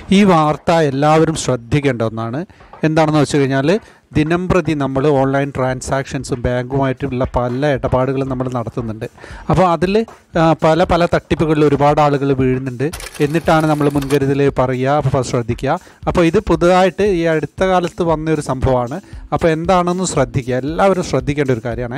ഈ വാർത്ത എല്ലാവരും ശ്രദ്ധിക്കേണ്ട ഒന്നാണ് എന്താണെന്ന് വെച്ച് കഴിഞ്ഞാൽ ദിനംപ്രതി നമ്മൾ ഓൺലൈൻ ട്രാൻസാക്ഷൻസും ബാങ്കുമായിട്ടുള്ള പല ഇടപാടുകളും നമ്മൾ നടത്തുന്നുണ്ട് അപ്പോൾ അതിൽ പല പല തട്ടിപ്പുകളിൽ ഒരുപാട് ആളുകൾ വീഴുന്നുണ്ട് എന്നിട്ടാണ് നമ്മൾ മുൻകരുതൽ പറയുക അപ്പോൾ ശ്രദ്ധിക്കുക അപ്പോൾ ഇത് പുതുതായിട്ട് ഈ അടുത്ത കാലത്ത് വന്ന ഒരു സംഭവമാണ് അപ്പോൾ എന്താണെന്ന് ശ്രദ്ധിക്കുക എല്ലാവരും ശ്രദ്ധിക്കേണ്ട ഒരു കാര്യമാണ്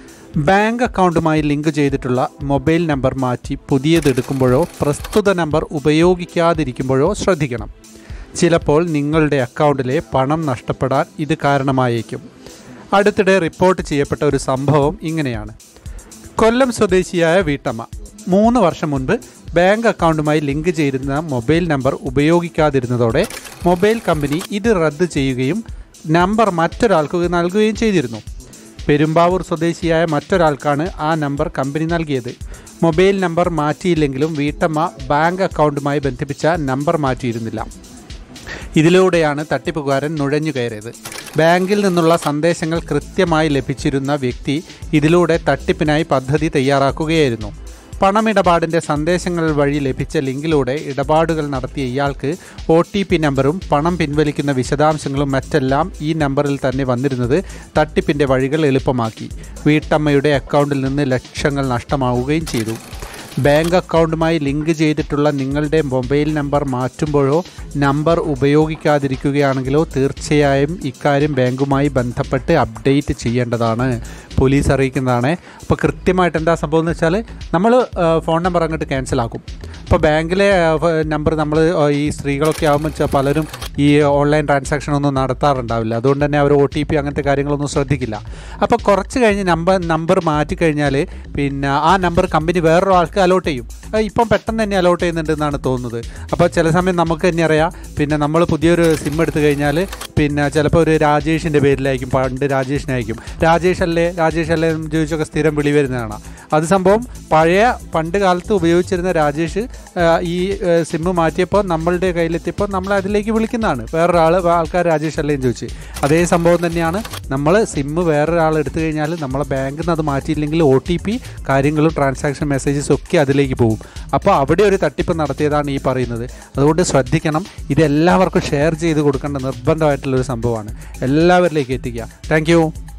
ബാങ്ക് അക്കൗണ്ടുമായി ലിങ്ക് ചെയ്തിട്ടുള്ള മൊബൈൽ നമ്പർ മാറ്റി പുതിയത് എടുക്കുമ്പോഴോ പ്രസ്തുത നമ്പർ ഉപയോഗിക്കാതിരിക്കുമ്പോഴോ ശ്രദ്ധിക്കണം ചിലപ്പോൾ നിങ്ങളുടെ അക്കൗണ്ടിലെ പണം നഷ്ടപ്പെടാൻ ഇത് കാരണമായേക്കും അടുത്തിടെ റിപ്പോർട്ട് ചെയ്യപ്പെട്ട ഒരു സംഭവം ഇങ്ങനെയാണ് കൊല്ലം സ്വദേശിയായ വീട്ടമ്മ മൂന്ന് വർഷം മുൻപ് ബാങ്ക് അക്കൗണ്ടുമായി ലിങ്ക് ചെയ്തിരുന്ന മൊബൈൽ നമ്പർ ഉപയോഗിക്കാതിരുന്നതോടെ മൊബൈൽ കമ്പനി ഇത് റദ്ദ് ചെയ്യുകയും നമ്പർ മറ്റൊരാൾക്ക് നൽകുകയും ചെയ്തിരുന്നു പെരുമ്പാവൂർ സ്വദേശിയായ മറ്റൊരാൾക്കാണ് ആ നമ്പർ കമ്പനി നൽകിയത് മൊബൈൽ നമ്പർ മാറ്റിയില്ലെങ്കിലും വീട്ടമ്മ ബാങ്ക് അക്കൗണ്ടുമായി ബന്ധിപ്പിച്ച നമ്പർ മാറ്റിയിരുന്നില്ല ഇതിലൂടെയാണ് തട്ടിപ്പുകാരൻ നുഴഞ്ഞു കയറിയത് ബാങ്കിൽ നിന്നുള്ള സന്ദേശങ്ങൾ കൃത്യമായി ലഭിച്ചിരുന്ന വ്യക്തി ഇതിലൂടെ തട്ടിപ്പിനായി പദ്ധതി തയ്യാറാക്കുകയായിരുന്നു പണമിടപാടിൻ്റെ സന്ദേശങ്ങൾ വഴി ലഭിച്ച ലിങ്കിലൂടെ ഇടപാടുകൾ നടത്തിയ ഇയാൾക്ക് ഒ ടി പി നമ്പറും പണം പിൻവലിക്കുന്ന വിശദാംശങ്ങളും മറ്റെല്ലാം ഈ നമ്പറിൽ തന്നെ വന്നിരുന്നത് തട്ടിപ്പിൻ്റെ വഴികൾ എളുപ്പമാക്കി വീട്ടമ്മയുടെ അക്കൗണ്ടിൽ നിന്ന് ലക്ഷങ്ങൾ നഷ്ടമാവുകയും ചെയ്തു ബാങ്ക് അക്കൗണ്ടുമായി ലിങ്ക് ചെയ്തിട്ടുള്ള നിങ്ങളുടെ മൊബൈൽ നമ്പർ മാറ്റുമ്പോഴോ നമ്പർ ഉപയോഗിക്കാതിരിക്കുകയാണെങ്കിലോ തീർച്ചയായും ഇക്കാര്യം ബാങ്കുമായി ബന്ധപ്പെട്ട് അപ്ഡേറ്റ് ചെയ്യേണ്ടതാണ് പോലീസ് അറിയിക്കുന്നതാണ് അപ്പോൾ കൃത്യമായിട്ട് എന്താ സംഭവം എന്ന് വെച്ചാൽ നമ്മൾ ഫോൺ നമ്പർ അങ്ങോട്ട് ക്യാൻസൽ ആക്കും അപ്പോൾ ബാങ്കിലെ നമ്പർ നമ്മൾ ഈ സ്ത്രീകളൊക്കെ ആകുമ്പോൾ പലരും ഈ ഓൺലൈൻ ട്രാൻസാക്ഷൻ ഒന്നും നടത്താറുണ്ടാവില്ല അതുകൊണ്ട് തന്നെ അവർ ഒ ടി പി അങ്ങനത്തെ കാര്യങ്ങളൊന്നും ശ്രദ്ധിക്കില്ല അപ്പോൾ കുറച്ച് കഴിഞ്ഞ് നമ്പർ നമ്പർ മാറ്റി കഴിഞ്ഞാൽ പിന്നെ ആ നമ്പർ കമ്പനി വേറൊരാൾക്ക് അലോട്ട് ചെയ്യും ഇപ്പം പെട്ടെന്ന് തന്നെ അലോട്ട് ചെയ്യുന്നുണ്ടെന്നാണ് തോന്നുന്നത് അപ്പോൾ ചില സമയം നമുക്ക് തന്നെ അറിയാം പിന്നെ നമ്മൾ പുതിയൊരു സിം എടുത്തു കഴിഞ്ഞാൽ പിന്നെ ചിലപ്പോൾ ഒരു രാജേഷിൻ്റെ പേരിലായിരിക്കും പണ്ട് രാജേഷിനായിരിക്കും രാജേഷ് അല്ലേ രാജേഷ് അല്ലേ എന്ന് ചോദിച്ചൊക്കെ സ്ഥിരം വിളി വരുന്നതാണ് അത് സംഭവം പഴയ പണ്ട് കാലത്ത് ഉപയോഗിച്ചിരുന്ന രാജേഷ് ഈ സിമ്മ് മാറ്റിയപ്പോൾ നമ്മളുടെ കയ്യിലെത്തിയപ്പോൾ നമ്മൾ അതിലേക്ക് വിളിക്കുന്നതാണ് വേറൊരാൾ ആൾക്കാർ രാജേഷ് അല്ലേ എന്ന് ചോദിച്ച് അതേ സംഭവം തന്നെയാണ് നമ്മൾ സിമ്മ് വേറൊരാൾ എടുത്തു കഴിഞ്ഞാൽ നമ്മളെ ബാങ്കിൽ നിന്ന് അത് മാറ്റിയില്ലെങ്കിൽ ഒ ടി പി കാര്യങ്ങളും ട്രാൻസാക്ഷൻ മെസ്സേജസ് ഒക്കെ അതിലേക്ക് പോകും അപ്പോൾ അവിടെ ഒരു തട്ടിപ്പ് നടത്തിയതാണ് ഈ പറയുന്നത് അതുകൊണ്ട് ശ്രദ്ധിക്കണം ഇത് എല്ലാവർക്കും ഷെയർ ചെയ്ത് കൊടുക്കേണ്ട നിർബന്ധമായിട്ടുള്ളൊരു സംഭവമാണ് എല്ലാവരിലേക്ക് എത്തിക്കുക താങ്ക്